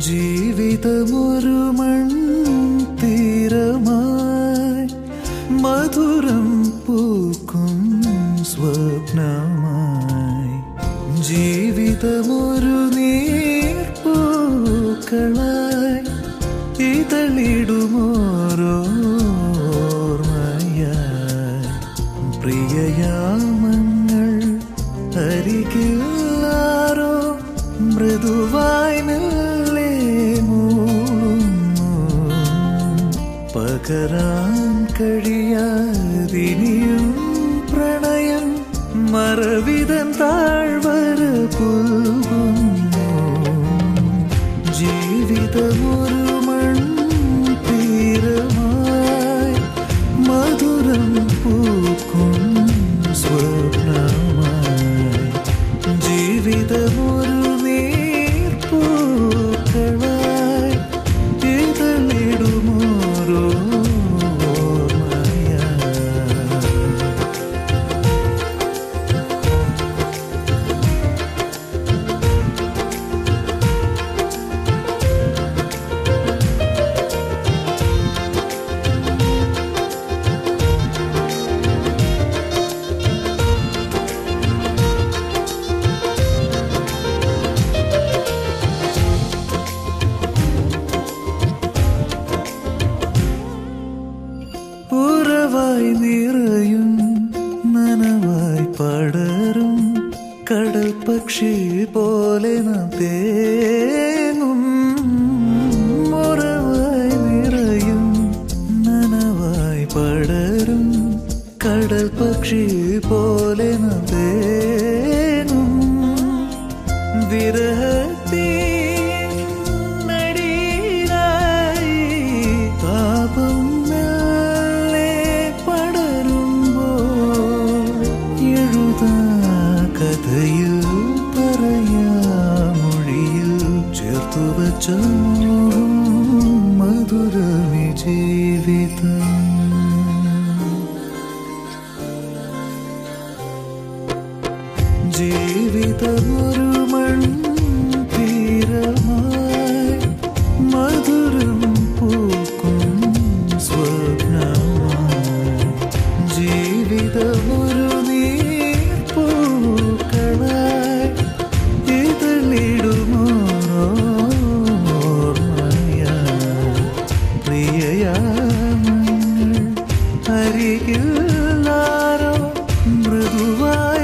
ജീവിതമൊരു മൺ തീരമായി മധുരം പൂക്കും സ്വപ്നമായി ജീവിതമൊരു നീർപ്പൂക്കളായി ഇതളിടുമോരോർമ്മയായി പ്രിയയാമങ്ങൾ അരികില്ലാരോ മൃദുവായി മെല്ലെ മൂളുന്നു പകരാൻ കഴിയാതിനിയും പ്രണയം മറവിതൻ താഴ്വര പുൽകുന്നു ജീവിതമൊരു മൺ തീരമായി മധുരം പൂക്കും സ്വപ്നമായി ജീവിതമൊരു നീർപ്പൂക്കളായി ഇതളിടുമോരോ ഓർമ്മയായി ഉറവായി നിറയും നനവായി പടരും കടൽ പക്ഷി പോലെ നാം തേങ്ങും ഉറവായി നിറയും നനവായി പടരും കടൽ പക്ഷി പോലെ നാം തേങ്ങും വിരഹത്തിൻ നടിയിലായി താപം മെല്ലെ പടരുമ്പോൾ എഴുതാ കഥയിൽ പറയാ മൊഴിയിൽ ചേർത്തു വച്ച മോഹം മധുരമി ജീവിതം ജീവിതമൊരു മൺ തീരമായി മധുരം പൂക്കും സ്വപ്നമായി ജീവിതമൊരു നീർപ്പൂക്കളായി ഇതളിടുമോർമ്മയായി പ്രിയയാമങ്ങൾ അരികിൽ ആരോ മൃദുവായി